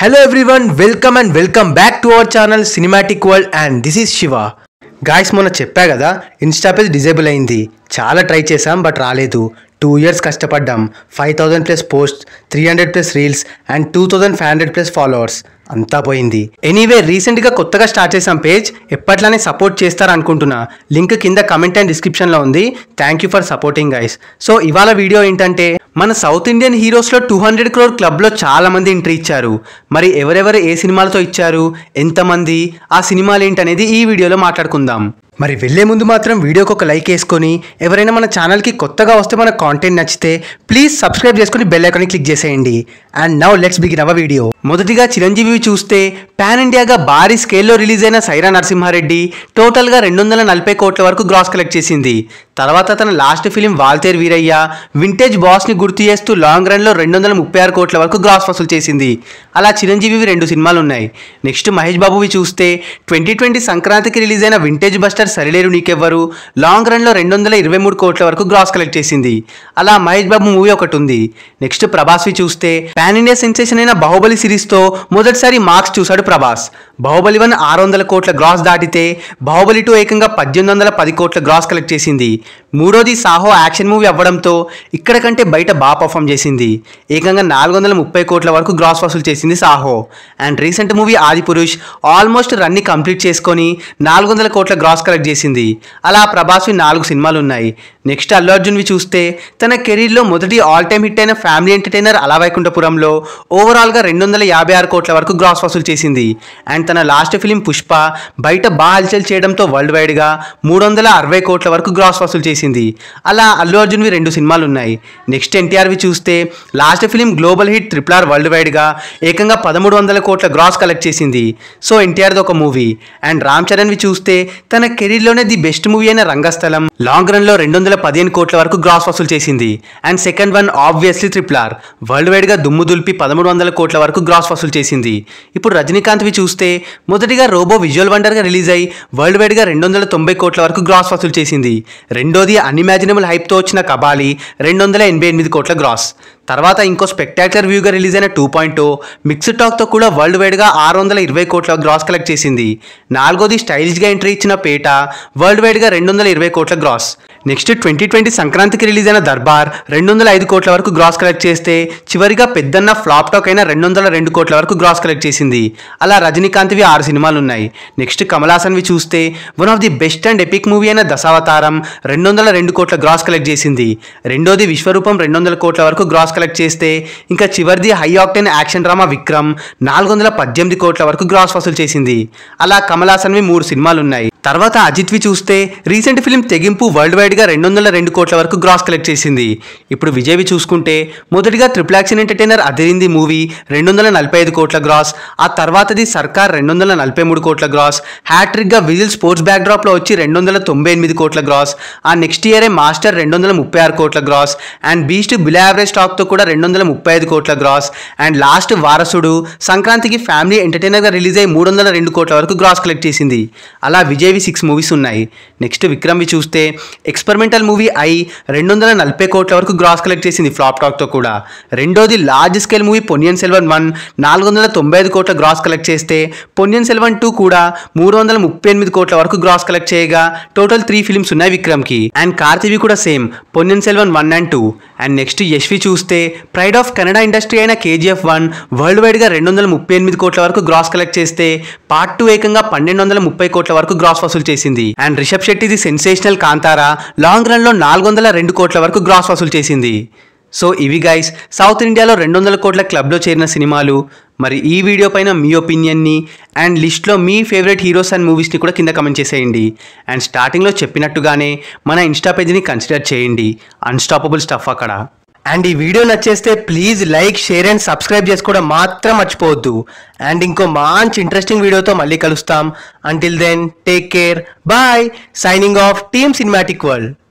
Hello everyone, welcome and welcome back to our channel Cinematic World and this is Shiva. Guys మొన్న చెప్పా కదా Insta page disable అయింది చాలా try చేసాం but రాలేదు టూ ఇయర్స్ కష్టపడ్డాం five thousand plus post three hundred plus reels and two thousand five hundred plus followers అంతా పోయింది ఎనీవే రీసెంట్గా కొత్తగా స్టార్ట్ చేసాం పేజ్ ఎప్పట్లానే సపోర్ట్ చేస్తారనుకుంటున్నా లింక్ కింద కమెంట్ అండ్ డిస్క్రిప్షన్లో ఉంది thank you for supporting guys so ఇవాళ వీడియో ఏంటంటే మన సౌత్ ఇండియన్ హీరోస్లో టూ హండ్రెడ్ క్రోర్ క్లబ్లో చాలా మంది ఎంట్రీ ఇచ్చారు మరి ఎవరెవరు ఏ సినిమాలతో ఇచ్చారు ఎంతమంది ఆ సినిమాలు ఏంటనేది ఈ వీడియోలో మాట్లాడుకుందాం మరి వెళ్ళే ముందు మాత్రం వీడియోకి ఒక లైక్ వేసుకొని ఎవరైనా మన ఛానల్కి కొత్తగా వస్తే మన కాంటెంట్ నచ్చితే ప్లీజ్ సబ్స్క్రైబ్ చేసుకొని బెల్ ఐకాన్ని క్లిక్ చేసేయండి and now let's begin our video మొదటిగా చిరంజీవి చూస్తే పాన్ ఇండియాగా భారీ స్కేల్లో రిలీజ్ అయిన సైరా నరసింహారెడ్డి టోటల్గా రెండు వందల నలభై కోట్ల వరకు గ్రాస్ కలెక్ట్ చేసింది తర్వాత తన last film Waltair Veerayya vintage బాస్ని గుర్తు చేస్తూ లాంగ్ రన్లో రెండు వందల ముప్పై ఆరు కోట్ల వరకు గ్రాస్ వసూలు చేసింది అలా చిరంజీవి రెండు సినిమాలు ఉన్నాయి నెక్స్ట్ మహేష్ బాబువి చూస్తే ట్వంటీ ట్వంటీ సంక్రాంతికి రిలీజ్ అయిన vintage buster Sarileru Neekevvaru long రన్లో రెండు వందల ఇరవై మూడు కోట్ల వరకు గ్రాస్ కలెక్ట్ చేసింది అలా మహేష్ బాబు మూవీ ఒకటి ఉంది నెక్స్ట్ ప్రభాస్వి చూస్తే పాన్ ఇండియా సెన్సేషన్ అయిన బాహుబలి సిరీస్తో మొదటిసారి మార్క్స్ చూశాడు ప్రభాస్ బాహుబలి వన్ ఆరు వందల కోట్ల గ్రాస్ దాటితే బాహుబలి టూ ఏకంగా పద్దెనిమిది వందల పది కోట్ల గ్రాస్ కలెక్ట్ చేసింది మూడోది సాహో యాక్షన్ మూవీ అవ్వడంతో ఇక్కడ కంటే బయట బాగా పర్ఫామ్ చేసింది ఏకంగా నాలుగు వందల ముప్పై కోట్ల వరకు గ్రాస్ వసూలు చేసింది సాహో అండ్ రీసెంట్ మూవీ ఆది పురుష్ ఆల్మోస్ట్ రన్ని కంప్లీట్ చేసుకొని నాలుగు వందల కోట్ల గ్రాస్ కలెక్ట్ చేసింది అలా ప్రభాస్వి నాలుగు సినిమాలు ఉన్నాయి నెక్స్ట్ అల్లు అర్జున్వి చూస్తే తన కెరీర్లో మొదటి ఆల్ టైమ్ హిట్ అయిన ఫ్యామిలీ ఎంటర్టైనర్ అలా వైకుంఠపురంలో ఓవరాల్గా రెండు వందల యాభై ఆరు కోట్ల వరకు గ్రాస్ వసూలు చేసింది అండ్ తన లాస్ట్ ఫిలిం పుష్ప బయట బాగా హల్చల్ చేయడంతో వరల్డ్ వైడ్గా మూడు వందల అరవై కోట్ల వరకు గ్రాస్ వసూలు చేసింది అలా అల్లు అర్జున్వి రెండు సినిమాలు ఉన్నాయి నెక్స్ట్ ఎన్టీఆర్వి చూస్తే last film global hit triple R world వైడ్గా ఏకంగా పదమూడు వందల కోట్ల గ్రాస్ కలెక్ట్ చేసింది సో ఎన్టీఆర్ది ఒక మూవీ అండ్ రామ్ చరణ్వి చూస్తే తన కెరీర్లోనే ది బెస్ట్ మూవీ అయిన రంగస్థలం లాంగ్ రన్లో రెండు వందల పదిహేను కోట్ల వరకు గ్రాస్ వసూలు చేసింది and second one obviously triple R world వైడ్గా దుమ్ము దులిపి పదమూడు వందల కోట్ల వరకు గ్రాస్ వసూలు చేసింది ఇప్పుడు రజనీకాంత్వి చూస్తే మొదటిగా రోబో విజువల్ వండర్గా రిలీజ్ అయి వరల్డ్ వైడ్గా రెండు వందల తొంభై కోట్ల వరకు గ్రాస్ వసూలు చేసింది రెండోది అన్ఇమాజినబుల్ హైప్తో వచ్చిన కబాలి రెండు వందల ఎనభై ఎనిమిది కోట్ల గ్రాస్ తర్వాత ఇంకో స్పెక్టాక్యులర్ వ్యూగా రిలీజ్ అయిన టూ పాయింట్ మిక్స్డ్ టాక్తో కూడా వరల్డ్ వైడ్గా ఆరు వందల ఇరవై కోట్ల గ్రాస్ కలెక్ట్ చేసింది నాలుగోది స్టైలిష్గా ఎంట్రీ ఇచ్చిన పేట వరల్డ్ వైడ్గా రెండు వందల ఇరవై కోట్ల గ్రాస్ నెక్స్ట్ ట్వంటీ ట్వంటీ సంక్రాంతికి రిలీజ్ అయిన దర్బార్ రెండు వందల ఐదు కోట్ల వరకు గ్రాస్ కలెక్ట్ చేస్తే చివరిగా పెద్దన్న ఫ్లాప్ టాక్ అయిన రెండు వందల రెండు కోట్ల వరకు గ్రాస్ కలెక్ట్ చేసింది అలా రజనీకాంత్వి ఆరు సినిమాలు ఉన్నాయి నెక్స్ట్ కమల్ హాసన్వి చూస్తే one of the best and epic movie అయిన దశావతారం రెండు వందల రెండు కోట్ల గ్రాస్ కలెక్ట్ చేసింది రెండోది విశ్వరూపం రెండు వందల కోట్ల వరకు గ్రాస్ కలెక్ట్ చేస్తే ఇంకా చివరిది high octane action drama Vikram నాలుగు వందల పద్దెనిమిది కోట్ల వరకు గ్రాస్ వసూలు చేసింది అలా కమల్ హాసన్వి మూడు సినిమాలు ఉన్నాయి తర్వాత అజిత్వి చూస్తే రీసెంట్ ఫిలిం తెగింపు వరల్డ్ వైడ్గా రెండు వందల రెండు కోట్ల వరకు గ్రాస్ కలెక్ట్ చేసింది ఇప్పుడు విజయ్వి చూసుకుంటే మొదటిగా triple action entertainer Adirindi movie రెండు వందల నలభై ఐదు కోట్ల గ్రాస్ ఆ తర్వాతది సర్కార్ రెండు వందల నలభై మూడు కోట్ల గ్రాస్ హ్యాట్రిక్గా విజిల్ స్పోర్ట్స్ బ్యాక్డ్రాప్లో వచ్చి రెండు వందల తొంభై ఎనిమిది కోట్ల గ్రాస్ ఆ నెక్స్ట్ ఇయరే మాస్టర్ రెండు వందల ముప్పై ఆరు కోట్ల gross and Beast below average స్టాక్తో కూడా రెండు వందల ముప్పై ఐదు కోట్ల గ్రాస్ అండ్ లాస్ట్ వారసుడు సంక్రాంతికి ఫ్యామిలీ ఎంటర్టైనర్గా రిలీజ్ అయ్యి మూడు వందల రెండు కోట్ల వరకు గ్రాస్ కలెక్ట్ చేసింది అలా విజయ్వి సిక్స్ మూవీస్ ఉన్నాయి నెక్స్ట్ విక్రమ్వి చూస్తే ఎక్స్పెరిమెంటల్ మూవీ ఐ రెండు వందల నలభై కోట్ల వరకు గ్రాస్ కలెక్ట్ చేసింది ఫ్లాప్ టాక్తో కూడా రెండోది large scale movie Ponniyin Selvan one నాలుగు వందల తొంభై ఐదు కోట్ల గ్రాస్ కలెక్ట్ చేస్తే పొన్నియన్ సెల్వన్ టూ కూడా మూడు వందల ముప్పై ఎనిమిది కోట్ల వరకు గ్రాస్ కలెక్ట్ చేయగా టోటల్ త్రీ ఫిల్మ్స్ ఉన్నాయి విక్రమ్కి అండ్ కార్తీవి కూడా same Ponniyin Selvan one and two and next యశ్వి చూస్తే ప్రైడ్ ఆఫ్ కన్నడ ఇండస్ట్రీ అయిన కేజీఎఫ్ వన్ వరల్డ్ వైడ్గా రెండు వందల ముప్పై ఎనిమిది కోట్ల వరకు గ్రాస్ కలెక్ట్ చేస్తే పార్ట్ టూ ఏకంగా పన్నెండు వందల ముప్పై కోట్ల వరకు గ్రాస్ వసూలు చేసింది అండ్ రిషబ్ శెట్టిది సెన్సేషనల్ కాంతారా లాంగ్ రన్లో నాలుగు వందల రెండు కోట్ల వరకు గ్రాస్ వసూలు చేసింది సో ఇవి గైస్ సౌత్ ఇండియాలో రెండు వందల కోట్ల క్లబ్లో చేరిన సినిమాలు మరి ఈ వీడియో పైన మీ ఒపీనియన్ని అండ్ లిస్ట్లో మీ ఫేవరెట్ హీరోస్ అండ్ మూవీస్ని కూడా కింద కమెంట్ చేసేయండి అండ్ స్టార్టింగ్లో చెప్పినట్టుగానే మన ఇన్స్టా పేజ్ని కన్సిడర్ చేయండి అన్స్టాపబుల్ స్టఫ్ అక్కడ అండ్ ఈ వీడియో నచ్చేస్తే please like share and subscribe చేసుకోవడం మాత్రం మర్చిపోవద్దు అండ్ ఇంకో మంచి ఇంట్రెస్టింగ్ వీడియోతో మళ్ళీ కలుస్తాం until then take care bye signing off team cinematic world